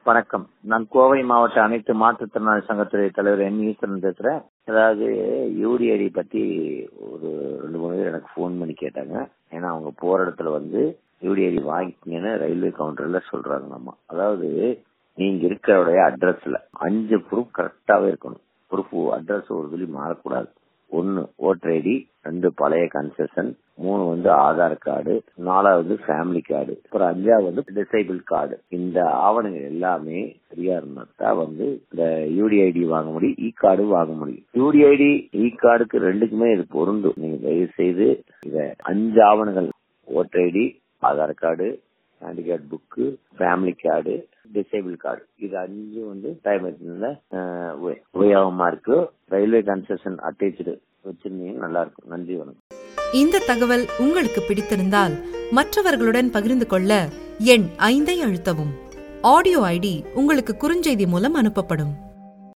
வணக்கம் நான் கோவை மாவட்ட அனைத்து மாற்றுத்திறனாளி சங்கத்துறை தலைவர் எம் ஈஸ்வரன் பேசுறேன் அதாவது யூடிஐடி பத்தி ஒரு ரெண்டு மூணு பேர் எனக்கு ஃபோன் பண்ணி கேட்டாங்க ஏன்னா அவங்க போற இடத்துல வந்து யூடிஐடி வாங்கிக்கீங்கன்னு ரயில்வே கவுண்டர்ல சொல்றாங்க நம்ம அதாவது நீங்க இருக்கிறவுடைய அட்ரஸ்ல அஞ்சு ப்ரூஃப் கரெக்டாவே இருக்கணும் ப்ரூஃப் அட்ரஸ் ஒரு வெளி மாறக்கூடாது ஒன்னு ஓட்டர் ஐடி ரெண்டு பழைய கன்செஷன் மூணு வந்து ஆதார் கார்டு நாலாவது ஃபேமிலி கார்டு அப்புறம் அஞ்சாவது வந்து டிசேபிள் கார்டு இந்த ஆவணங்கள் எல்லாமே சரியா இருந்தா வந்து இந்த யூடிஐடி வாங்க முடியும் இ கார்டு வாங்க முடியும் யூடிஐடி இ கார்டுக்கு ரெண்டுக்குமே இது பொருந்தும் நீங்க தயவு செய்து இத அஞ்சு ஆவணங்கள் voter ID Aadhaar card handicapped book family card disable card இது அஞ்சு வந்து டைம் உபயோகமா இருக்கு ரயில்வே கன்செஷன் அட்டேச்சு வச்சிருந்தீங்க நல்லா இருக்கும் நன்றி வணக்கம் இந்த தகவல் உங்களுக்கு பிடித்திருந்தால் மற்றவர்களுடன் பகிர்ந்து கொள்ள எண் ஐந்தை அழுத்தவும் ஆடியோ ஐடி உங்களுக்கு குறுஞ்செய்தி மூலம் அனுப்பப்படும்